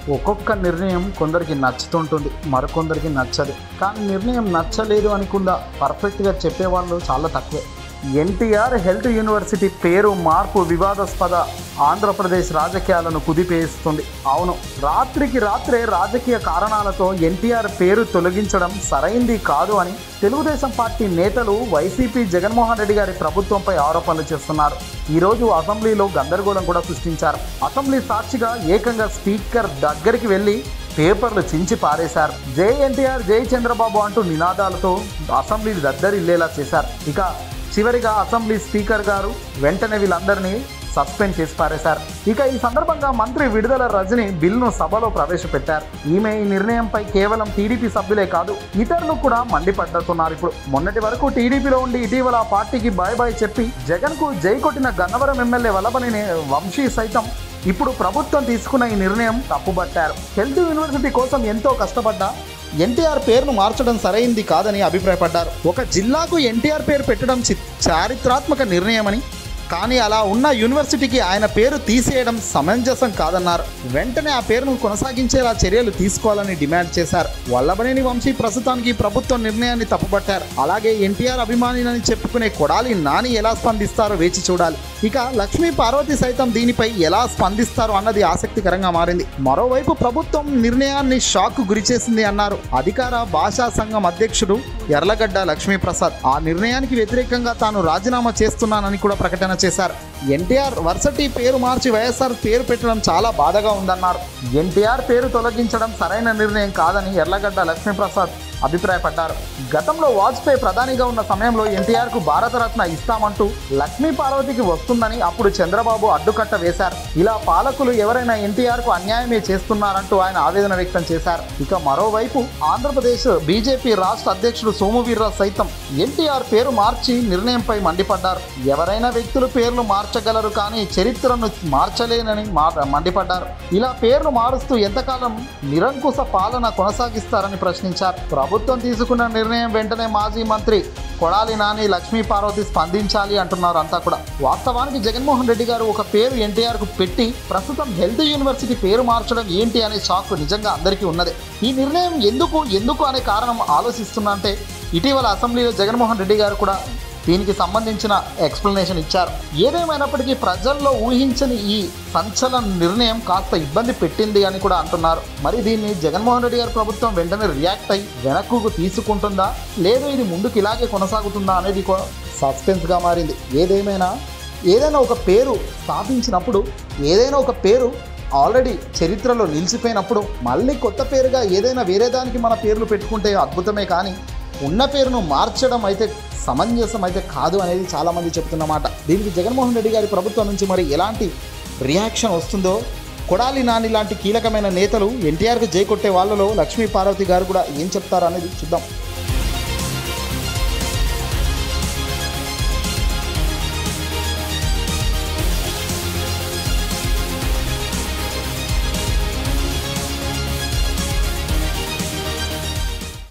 ఒక్కొక్క నిర్ణయం కొందరికి నచ్చుతుంటుంది మరికొందరికి నచ్చదు కానీ నిర్ణయం నచ్చలేదు అనుకుండా పర్ఫెక్ట్గా చెప్పేవాళ్ళు చాలా తక్కువే ఎన్టీఆర్ హెల్త్ యూనివర్సిటీ పేరు మార్పు వివాదాస్పద ఆంధ్రప్రదేశ్ రాజకీయాలను కుదిపేస్తుంది అవును రాత్రికి రాత్రే రాజకీయ కారణాలతో ఎన్టీఆర్ పేరు తొలగించడం సరైంది కాదు అని తెలుగుదేశం పార్టీ నేతలు వైసీపీ జగన్మోహన్ రెడ్డి గారి ప్రభుత్వంపై ఆరోపణలు చేస్తున్నారు ఈరోజు అసెంబ్లీలో గందరగోళం కూడా సృష్టించారు అసెంబ్లీ సాక్షిగా ఏకంగా స్పీకర్ దగ్గరికి వెళ్ళి పేపర్లు చించి పారేశారు జై ఎన్టీఆర్ జై చంద్రబాబు అంటూ నినాదాలతో అసెంబ్లీ దద్దరిల్లేలా చేశారు ఇక చివరిగా అసెంబ్లీ స్పీకర్ గారు వెంటనే వీళ్ళందరినీ సస్పెండ్ చేసి పారేశారు ఇక ఈ సందర్భంగా మంత్రి విడుదల రజని బిల్లును సభలో ప్రవేశపెట్టారు ఈమె ఈ నిర్ణయంపై కేవలం టీడీపీ సభ్యులే కాదు ఇతరులు కూడా మండిపడుతున్నారు ఇప్పుడు మొన్నటి వరకు టీడీపీలో ఉండి ఇటీవల ఆ పార్టీకి బాయ్ బాయ్ చెప్పి జగన్ కు జై కొట్టిన గన్నవరం ఎమ్మెల్యే వల్లభనేని వంశీ సైతం ఇప్పుడు ప్రభుత్వం తీసుకున్న ఈ నిర్ణయం తప్పుబట్టారు హెల్త్ యూనివర్సిటీ కోసం ఎంతో కష్టపడ్డా ఎన్టీఆర్ పేరును మార్చడం సరైంది కాదని అభిప్రాయపడ్డారు ఒక జిల్లాకు ఎన్టీఆర్ పేరు పెట్టడం చి- చారిత్రాత్మక నిర్ణయమని కానీ అలా ఉన్న యూనివర్సిటీకి ఆయన పేరు తీసేయడం సమంజసం కాదన్నారు వెంటనే ఆ పేరును కొనసాగించేలా చర్యలు తీసుకోవాలని డిమాండ్ చేశారు వల్లభనేని వంశీ ప్రస్తుతానికి ప్రభుత్వ నిర్ణయాన్ని తప్పుపట్టారు అలాగే ఎన్టీఆర్ అభిమానిని చెప్పుకునే కొడాలి నాని ఎలా స్పందిస్తారో వేచి చూడాలి ఇక లక్ష్మీ పార్వతి సైతం దీనిపై ఎలా స్పందిస్తారు అన్నది ఆసక్తికరంగా మారింది మరోవైపు ప్రభుత్వం నిర్ణయాన్ని షాక్ గురిచేసింది అన్నారు అధికార భాషా సంఘం అధ్యక్షుడు ఎర్లగడ్డ లక్ష్మీప్రసాద్ ఆ నిర్ణయానికి వ్యతిరేకంగా తాను రాజీనామా చేస్తున్నానని కూడా ప్రకటన చేశారు ఎన్టీఆర్ వర్సటి పేరు మార్చి వైఎస్ఆర్ పేరు పెట్టడం చాలా బాధగా ఉందన్నారు ఎన్టీఆర్ పేరు తొలగించడం సరైన నిర్ణయం కాదని ఎర్లగడ్డ లక్ష్మీప్రసాద్ అభిప్రాయపడ్డారు గతంలో వాజ్పేయి ప్రధానిగా ఉన్న సమయంలో ఎన్టీఆర్ కు భారతరత్న ఇస్తామంటూ లక్ష్మీ పార్వతికి వస్తుందని అప్పుడు చంద్రబాబు అడ్డుకట్ట వేశారు ఇలా పాలకులు ఎవరైనా ఎన్టీఆర్ కు అన్యాయమే చేస్తున్నారంటూ ఆయన ఆవేదన వ్యక్తం చేశారు ఇక మరోవైపు ఆంధ్రప్రదేశ్ బీజేపీ రాష్ట్ర అధ్యక్షుడు సోము వీర్రాజు సైతం ఎన్టీఆర్ పేరు మార్చి నిర్ణయంపై మండిపడ్డారు ఎవరైనా వ్యక్తులు పేర్లు మార్చగలరు కానీ చరిత్రను మార్చలేనని మా మండిపడ్డారు ఇలా పేర్లు మారుస్తూ ఎంతకాలం నిరంకుశ పాలన కొనసాగిస్తారని ప్రశ్నించారు ప్రభుత్వం తీసుకున్న నిర్ణయం వెంటనే మాజీ మంత్రి కొడాలి నాని లక్ష్మీ పార్వతి స్పందించాలి అంటున్నారు అంతా కూడా వాస్తవానికి జగన్మోహన్ రెడ్డి గారు ఒక పేరు ఎన్టీఆర్ కు పెట్టి ప్రస్తుతం హెల్త్ యూనివర్సిటీ పేరు మార్చడం ఏంటి అనే షాక్ నిజంగా అందరికీ ఉన్నది ఈ నిర్ణయం ఎందుకు ఎందుకు అనే కారణం ఆలోచిస్తున్నా అంటే ఇటీవల అసెంబ్లీలో జగన్మోహన్ రెడ్డి గారు కూడా దీనికి సంబంధించిన ఎక్స్ప్లెనేషన్ ఇచ్చారు ఏదేమైనప్పటికీ ప్రజల్లో ఊహించని ఈ సంచలన నిర్ణయం కాస్త ఇబ్బంది పెట్టింది అని కూడా అంటున్నారు మరి దీన్ని జగన్మోహన్ రెడ్డి గారి ప్రభుత్వం వెంటనే రియాక్ట్ అయ్యి వెనక్కు తీసుకుంటుందా లేదు ఇది ముందుకు ఇలాగే కొనసాగుతుందా అనేది కూడా సస్పెన్స్గా మారింది ఏదేమైనా ఏదైనా ఒక పేరు స్థాపించినప్పుడు ఏదైనా ఒక పేరు ఆల్రెడీ చరిత్రలో నిలిచిపోయినప్పుడు మళ్ళీ కొత్త పేరుగా ఏదైనా వేరే దానికి మన పేర్లు పెట్టుకుంటే అద్భుతమే కానీ ఉన్న పేరును మార్చడం అయితే సమంజసం అయితే కాదు అనేది చాలామంది చెప్తున్నమాట దీనికి జగన్మోహన్ రెడ్డి గారి ప్రభుత్వం నుంచి మరి ఎలాంటి రియాక్షన్ వస్తుందో కొడాలి నాని లాంటి కీలకమైన నేతలు ఎన్టీఆర్కి జై కొట్టే వాళ్ళలో లక్ష్మీ పార్వతి గారు కూడా ఏం చెప్తారు అనేది చూద్దాం